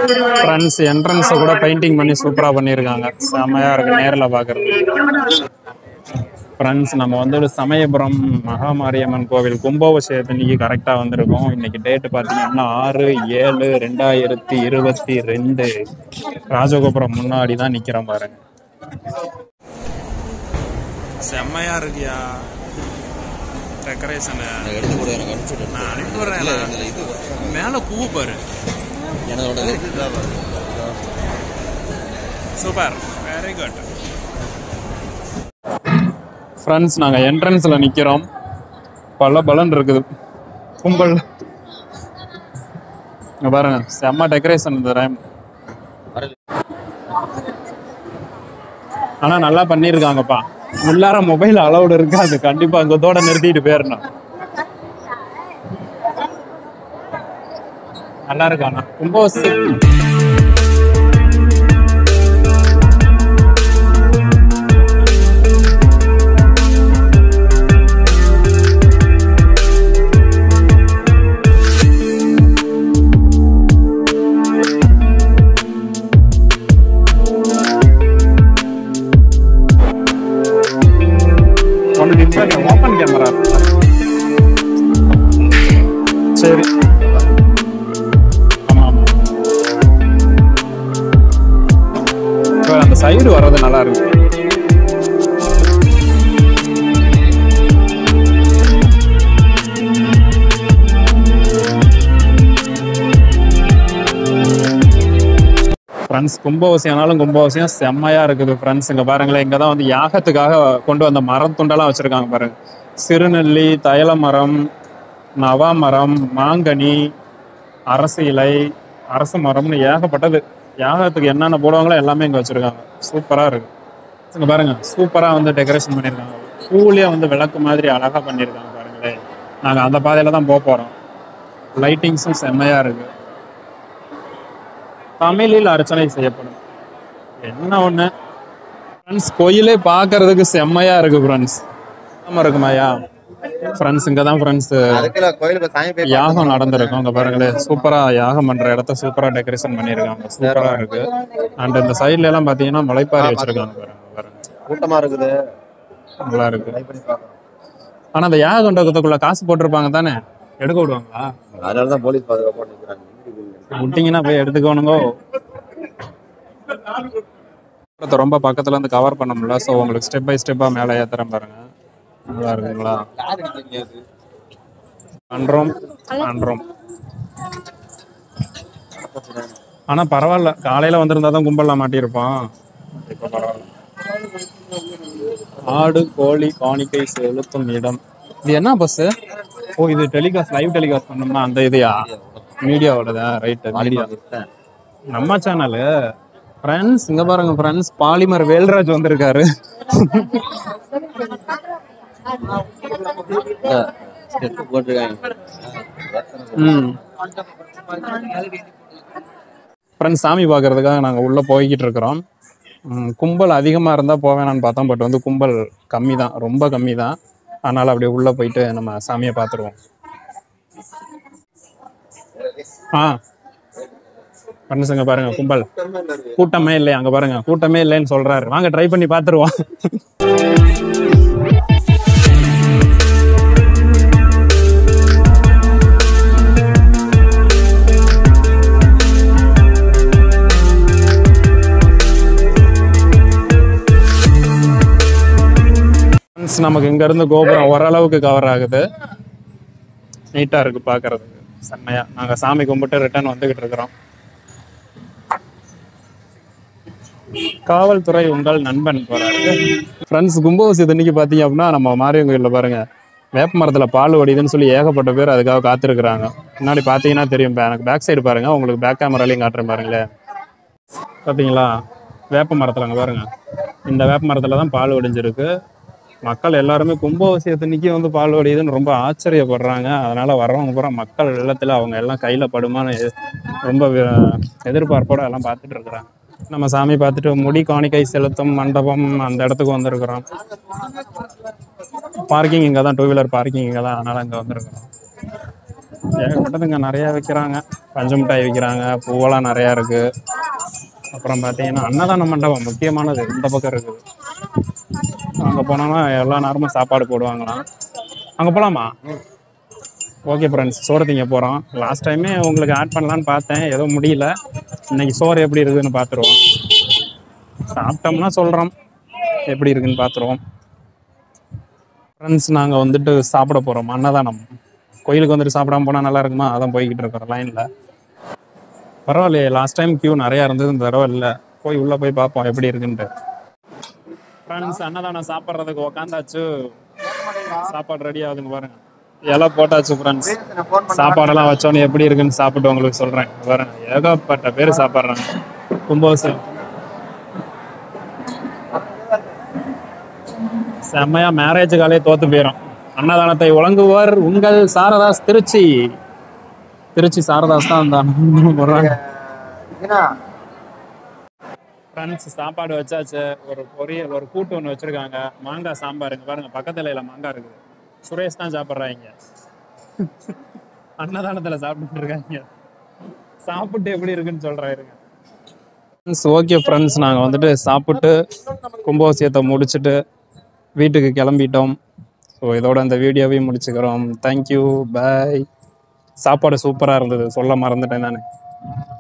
Friends என்ட்ரன்ஸை கூட painting பண்ணி சூப்பராக பண்ணியிருக்காங்க செமையா இருக்கு நேரில் பார்க்கறது ஃப்ரெண்ட்ஸ் நம்ம வந்து ஒரு சமயபுரம் மகாமாரியம்மன் கோவில் கும்பாபிஷேகத்து இன்னைக்கு கரெக்டாக வந்திருக்கோம் இன்னைக்கு டேட்டு பார்த்தீங்கன்னா ஆறு ஏழு ரெண்டாயிரத்தி இருபத்தி ரெண்டு ராஜகோபுரம் முன்னாடி தான் நிற்கிறோம் பாருங்க செம்மையா இருக்கியா டெக்கரேஷனு எடுத்து கொடு எனக்கு அனுப்பிச்சு விடு. நான் அனுப்பி விடுறேன் இல்ல, இதுல இது மேலே பூ பாரு என்னோட இதுதான் பாரு. சூப்பர் வெரி குட் ஃப்ரெண்ட்ஸ் நாங்கள் என்ட்ரன்ஸில் நிற்கிறோம் பல பலன் இருக்குது கும்பல் இங்க பாருங்க செம்ம டெக்கரேஷன் இந்த டைம் வரல. ஆனால் நல்லா பண்ணியிருக்காங்கப்பா உள்ளார மொபைல் அலௌடு இருக்காது கண்டிப்பாக அங்கே தோட நிறுத்திட்டு போயிடணும் நல்லா இருக்காண்ணா கும்பாபிஷேகம் ஒன்று டிஃப்ரெண்ட் ஓப்பன் கேமரா சரி ஆமா ஆமா இப்போ அந்த சைடு வர்றது நல்லா இருக்கு ஃப்ரெண்ட்ஸ் கும்பாபிஷேகம்னாலும் கும்பாபிஷேகம் செம்மையா இருக்குது ஃப்ரெண்ட்ஸ் இங்க பாருங்களேன் இங்க தான் வந்து யாகத்துக்காக கொண்டு வந்த மரம் துண்டெல்லாம் வச்சிருக்காங்க பாருங்க சிறுநெல்லி தைல மரம் நவா மரம் மாங்கனி அரசு இலை அரச மரம்னு ஏகப்பட்டது யாகத்துக்கு என்னென்ன போடுவாங்களோ எல்லாமே இங்க வச்சிருக்காங்க சூப்பரா இருக்கு இங்க பாருங்க சூப்பரா வந்து டெக்கரேஷன் பண்ணியிருக்காங்க பூலயே வந்து விளக்கு மாதிரி அழகா பண்ணியிருக்காங்க பாருங்களேன் நாங்க அந்த பாதையில தான் போக போறோம் லைட்டிங்ஸும் செம்மையா இருக்கு தமிழில் அர்ச்சனை செய்யப்படும் என்ன ஒண்ணு ஃப்ரெண்ட்ஸ் கோயிலே பார்க்கிறதுக்கு செம்மையா இருக்கு ஃப்ரெண்ட்ஸ் ஆமா இருக்குமாயா ஃப்ரெண்ட்ஸ் இங்க தான் ஃப்ரெண்ட்ஸ் அதுக்குள்ள கோயிலுக்கு சாமி போய் யாகம் நடந்திருக்கும் இங்க பாருங்களேன் சூப்பரா யாகம் பண்ற இடத்த சூப்பரா டெக்கரேஷன் பண்ணியிருக்காங்க சூப்பரா இருக்கு அண்ட் இந்த சைடுல எல்லாம் பாத்தீங்கன்னா முளைப்பாரி வச்சிருக்காங்க பாருங்க பாருங்க கூட்டமா இருக்குது நல்லா இருக்கு ட்ரை பண்ணி பார்க்கணும் ஆனா அந்த யாக கொண்டதுக்குள்ள காசு போட்டிருப்பாங்க தானே எடுக்க விடுவாங்களா அதனால தான் போலீஸ் பாதுகாப்பு நிற்கிறாங்க விட்டீங்கன்னா போய் எடுத்துக்கோணுங்கோ படத்தை ரொம்ப பக்கத்துல இருந்து கவர் பண்ண முடியல ஸோ உங்களுக்கு ஸ்டெப் பை ஸ்டெப்பா மேலே ஏத்துறேன் பாருங்க நல்லா இருக்குங்களா பண்றோம் பண்றோம் ஆனா பரவாயில்ல காலையில வந்திருந்தா தான் கும்பல்ல மாட்டியிருப்போம் இப்ப பரவாயில்ல ஆடு கோழி காணிக்கை செலுத்தும் இடம் இது என்ன பஸ் ஓ இது டெலிகாஸ்ட் லைவ் டெலிகாஸ்ட் பண்ணோம்னா அந்த இதுயா மீடியாவோடதா ரைட் மீடியா நம்ம சேனலு ஃப்ரெண்ட்ஸ் இங்க பாருங்க ஃப்ரெண்ட்ஸ் பாலிமர் வேல்ராஜ் வந்திருக்காரு ஸ்டெப் போட்டிருக்காங்க ம் ஃப்ரெண்ட்ஸ் சாமி பார்க்கறதுக்காக நாங்கள் உள்ளே போய்கிட்டு இருக்கிறோம் ம், கும்பல் அதிகமாக இருந்தால் போவேணான்னு பார்த்தோம் பட் வந்து கும்பல் கம்மி தான் ரொம்ப கம்மி தான் அதனால் அப்படியே உள்ளே போயிட்டு நம்ம சாமியை பார்த்துருவோம் ஆ ஃப்ரெண்ட்ஸ் இங்கே பாருங்க கும்பல் கூட்டமே இல்லை அங்கே பாருங்க கூட்டமே இல்லைன்னு சொல்றாரு வாங்க ட்ரை பண்ணி பார்த்துருவோம் Friends, நமக்கு இங்க இருந்து கோபுரம் ஓரளவுக்கு கவர் ஆகுது நீட்டா இருக்கு பாக்குறதுக்கு செம்மையா நாங்க சாமி கும்பிட்டு ரிட்டர்ன் வந்துகிட்டு இருக்கிறோம் காவல்துறை உங்கள் நண்பன் போறாரு ஃப்ரெண்ட்ஸ் கும்பாபிஷேகத்து இன்னைக்கு பாத்தீங்க அப்படின்னா நம்ம மாரியம் கோயில்ல பாருங்க வேப்ப மரத்துல பால் வடியுதுன்னு சொல்லி ஏகப்பட்ட பேர் அதுக்காக காத்திருக்கிறாங்க முன்னாடி பாத்தீங்கன்னா தெரியும் பே- எனக்கு பேக் சைடு பாருங்க உங்களுக்கு பேக் கேமராலையும் காட்டுறேன் பாருங்களேன் பாத்தீங்களா வேப்ப மரத்துல அங்க பாருங்க இந்த வேப்ப மரத்துல தான் பால் வடிஞ்சிருக்கு மக்கள் எல்லாருமே கும்பாபிஷேகத்தன்னைக்கு வந்து பால் வடியுதுன்னு ரொம்ப ஆச்சரியப்படுறாங்க அதனால வர்றவங்க பூரா மக்கள் வெள்ளத்துல அவங்க எல்லாம் கையில படுமான்னு எ- ரொம்ப வி- எதிர்பார்ப்போட எல்லாம் பார்த்துட்டு இருக்கிறாங்க நம்ம சாமி பார்த்துட்டு முடி காணிக்கை செலுத்தும் மண்டபம் அந்த இடத்துக்கு வந்திருக்கிறோம் பார்க்கிங் இங்கே தான் டூ வீலர் பார்க்கிங் இங்கே தான் அதனால இங்கே வந்திருக்கிறோம் ஏகப்பட்டதுங்க நிறையா விற்கிறாங்க பஞ்சு மிட்டாய் விற்கிறாங்க பூவெல்லாம் நிறையா இருக்கு அப்புறம் பார்த்தீங்கன்னா அன்னதான மண்டபம் முக்கியமானது இந்த பக்கம் இருக்குது அங்கே போனோம்னா எல்லா நேரமும் சாப்பாடு போடுவாங்களாம் அங்கே போகலாமா ஓகே ஃப்ரெண்ட்ஸ் சோறு திங்க போகிறோம் லாஸ்ட் டைமே உங்களுக்கு ஆட் பண்ணலான்னு பார்த்தேன் ஏதோ முடியல இன்னைக்கு சோறு எப்படி இருக்குதுன்னு பார்த்துருவோம் சாப்பிட்டோம்னா சொல்கிறோம் எப்படி இருக்குன்னு பார்த்துருவோம் ஃப்ரெண்ட்ஸ் நாங்கள் வந்துட்டு சாப்பிட போகிறோம் அன்னதானம் கோயிலுக்கு வந்துட்டு சாப்பிடாம போனால் நல்லா இருக்குமா அதான் போய்கிட்டு இருக்கிறோம் லைனில் பரவாயில்லையே லாஸ்ட் டைம் கியூ நிறையா இருந்தது இந்த தடவை இல்லை போய் உள்ளே போய் பார்ப்போம் எப்படி இருக்குன்ட்டு ஃப்ரெண்ட்ஸ் அன்னதானம் சாப்பிட்றதுக்கு உக்காந்தாச்சு சாப்பாடு ரெடி ஆகுதுங்க பாருங்க இலை போட்டாச்சு ஃப்ரெண்ட்ஸ் சாப்பாடெல்லாம் வச்சோன்னே எப்படி இருக்குன்னு சாப்பிட்டு உங்களுக்கு சொல்கிறேன் பாருங்க ஏகப்பட்ட பேர் சாப்பிட்றாங்க கும்பாபிஷேகம் செம்மையா மேரேஜ் காலே தோத்து போயிடும் அன்னதானத்தை வழங்குவர் உங்கள் சாரதாஸ் திருச்சி திருச்சி சாரதாஸ் தான் அந்த அன்னதானம் போடுறாங்க ஃப்ரெண்ட்ஸ் சாப்பாடு வச்சாச்சு ஒரு பொரியல் ஒரு கூட்டு ஒன்று வச்சிருக்காங்க மாங்காய் சாம்பார் இங்க பாருங்க பக்கத்துல இல்ல மாங்காய் இருக்குது சுரேஷ் தான் சாப்பிட்றாங்க அன்னதானத்துல சாப்பிட்டு இருக்காங்க சாப்பிட்டு எப்படி இருக்குன்னு சொல்றேன் இருங்க ஃப்ரெண்ட்ஸ் ஓகே ஃப்ரெண்ட்ஸ் நாங்கள் வந்துட்டு சாப்பிட்டு கும்பாபிஷேகத்தை முடிச்சுட்டு வீட்டுக்கு கிளம்பிட்டோம் ஸோ இதோட அந்த வீடியோவையும் முடிச்சுக்கிறோம் தேங்க்யூ பாய் சாப்பாடு சூப்பராக இருந்தது சொல்ல மறந்துட்டேன் நான்